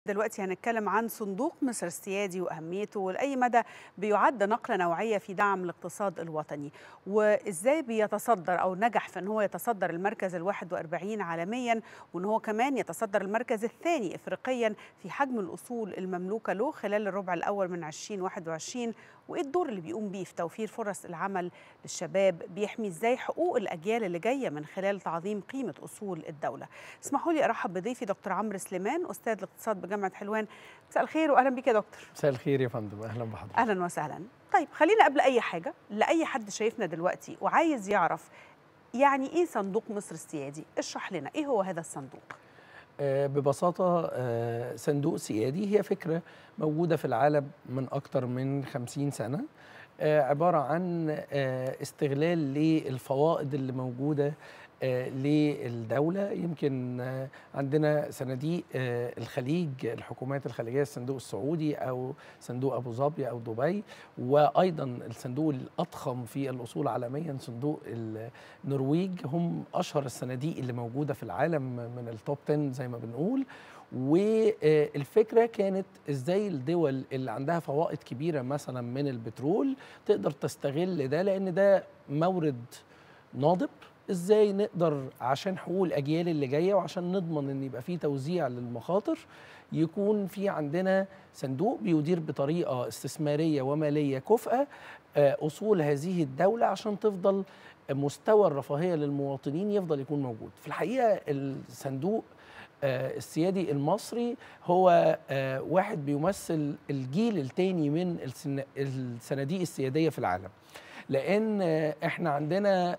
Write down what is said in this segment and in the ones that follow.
دلوقتي هنتكلم عن صندوق مصر السيادي واهميته ولاي مدى بيعد نقله نوعيه في دعم الاقتصاد الوطني وازاي بيتصدر او نجح في ان هو يتصدر المركز ال 41 عالميا وان هو كمان يتصدر المركز الثاني افريقيا في حجم الاصول المملوكه له خلال الربع الاول من 2021 وايه الدور اللي بيقوم بيه في توفير فرص العمل للشباب بيحمي ازاي حقوق الاجيال اللي جايه من خلال تعظيم قيمه اصول الدوله اسمحوا لي ارحب بضيفي دكتور عمرو سليمان استاذ الاقتصاد بجامعه حلوان مساء الخير واهلا بيك يا دكتور مساء الخير يا فندم اهلا بحضرتك اهلا وسهلا طيب خلينا قبل اي حاجه لاي حد شايفنا دلوقتي وعايز يعرف يعني ايه صندوق مصر السيادي اشرح لنا ايه هو هذا الصندوق آه ببساطة آه صندوق سيادي هي فكرة موجودة في العالم من أكثر من خمسين سنة آه عبارة عن استغلال للفوائد اللي موجودة للدولة يمكن عندنا صناديق الخليج الحكومات الخليجية الصندوق السعودي أو صندوق أبو ظبي أو دبي وأيضا الصندوق الأضخم في الأصول عالميا صندوق النرويج هم أشهر الصناديق اللي موجودة في العالم من التوب 10 زي ما بنقول والفكره كانت ازاي الدول اللي عندها فوائد كبيره مثلا من البترول تقدر تستغل ده لان ده مورد ناضب ازاي نقدر عشان حقوق الاجيال اللي جايه وعشان نضمن ان يبقى في توزيع للمخاطر يكون في عندنا صندوق بيدير بطريقه استثماريه وماليه كفءه اصول هذه الدوله عشان تفضل مستوى الرفاهيه للمواطنين يفضل يكون موجود في الحقيقه الصندوق السيادي المصري هو واحد بيمثل الجيل الثاني من الصناديق السياديه في العالم لان احنا عندنا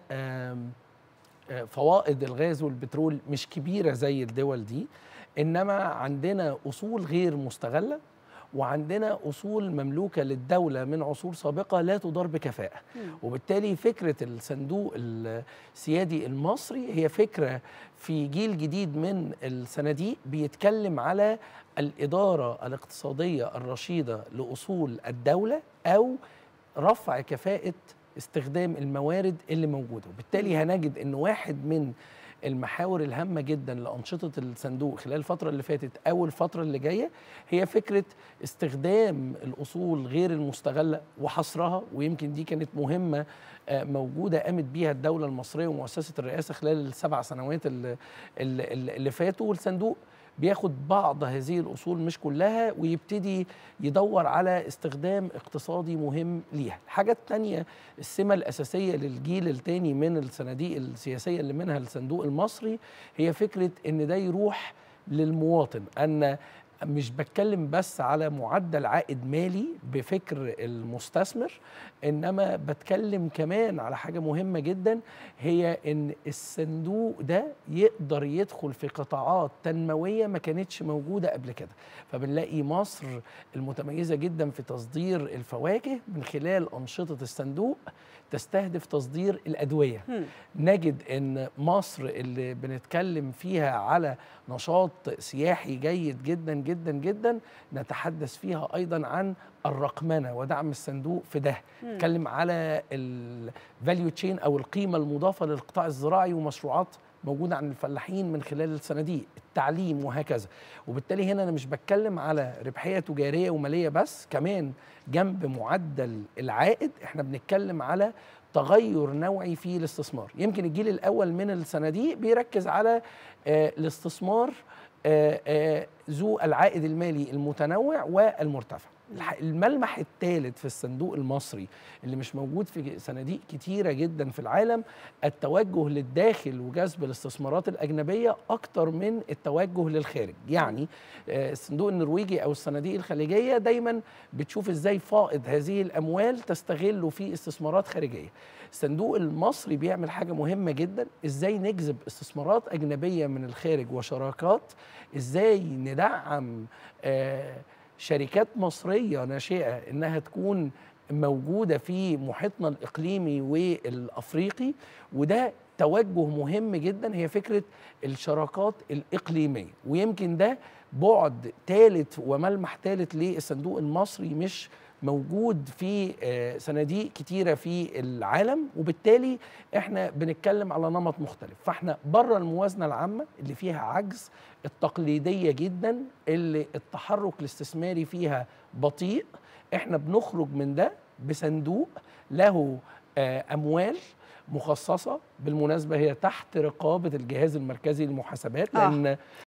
فوائد الغاز والبترول مش كبيره زي الدول دي انما عندنا اصول غير مستغله وعندنا اصول مملوكه للدوله من عصور سابقه لا تدار بكفاءه وبالتالي فكره الصندوق السيادي المصري هي فكره في جيل جديد من الصناديق بيتكلم على الاداره الاقتصاديه الرشيده لاصول الدوله او رفع كفاءه استخدام الموارد اللي موجوده وبالتالي هنجد ان واحد من المحاور الهامة جدا لأنشطة الصندوق خلال الفترة اللي فاتت أو الفترة اللي جاية هي فكرة استخدام الأصول غير المستغلة وحصرها ويمكن دي كانت مهمة موجودة قامت بيها الدولة المصرية ومؤسسة الرئاسة خلال السبع سنوات اللي, اللي فاتوا والصندوق بياخد بعض هذه الاصول مش كلها ويبتدي يدور على استخدام اقتصادي مهم ليها الحاجه الثانيه السمه الاساسيه للجيل الثاني من الصناديق السياسيه اللي منها الصندوق المصري هي فكره ان ده يروح للمواطن ان مش بتكلم بس على معدل عائد مالي بفكر المستثمر انما بتكلم كمان على حاجه مهمه جدا هي ان الصندوق ده يقدر يدخل في قطاعات تنمويه ما كانتش موجوده قبل كده فبنلاقي مصر المتميزه جدا في تصدير الفواكه من خلال انشطه الصندوق تستهدف تصدير الادويه م. نجد ان مصر اللي بنتكلم فيها على نشاط سياحي جيد جدا جدا جدا نتحدث فيها ايضا عن الرقمنه ودعم الصندوق في ده نتكلم على الفاليو تشين او القيمه المضافه للقطاع الزراعي ومشروعات موجوده عن الفلاحين من خلال الصناديق التعليم وهكذا وبالتالي هنا انا مش بتكلم على ربحيه تجاريه وماليه بس كمان جنب معدل العائد احنا بنتكلم على تغير نوعي في الاستثمار يمكن الجيل الاول من الصناديق بيركز على آه الاستثمار آه آه ذو العائد المالي المتنوع والمرتفع الملمح الثالث في الصندوق المصري اللي مش موجود في صناديق كتيرة جدا في العالم التوجه للداخل وجذب الاستثمارات الأجنبية أكتر من التوجه للخارج يعني الصندوق النرويجي أو الصناديق الخليجية دايما بتشوف إزاي فائض هذه الأموال تستغله في استثمارات خارجية الصندوق المصري بيعمل حاجة مهمة جدا إزاي نجذب استثمارات أجنبية من الخارج وشراكات إزاي ندعم آه شركات مصرية ناشئة إنها تكون موجودة في محيطنا الإقليمي والأفريقي وده توجه مهم جدا هي فكرة الشراكات الإقليمية ويمكن ده بعد ثالث وملمح ثالث للصندوق المصري مش موجود في آه، صناديق كتيره في العالم وبالتالي احنا بنتكلم على نمط مختلف فاحنا بره الموازنه العامه اللي فيها عجز التقليديه جدا اللي التحرك الاستثماري فيها بطيء احنا بنخرج من ده بصندوق له آه، اموال مخصصه بالمناسبه هي تحت رقابه الجهاز المركزي للمحاسبات آه. لان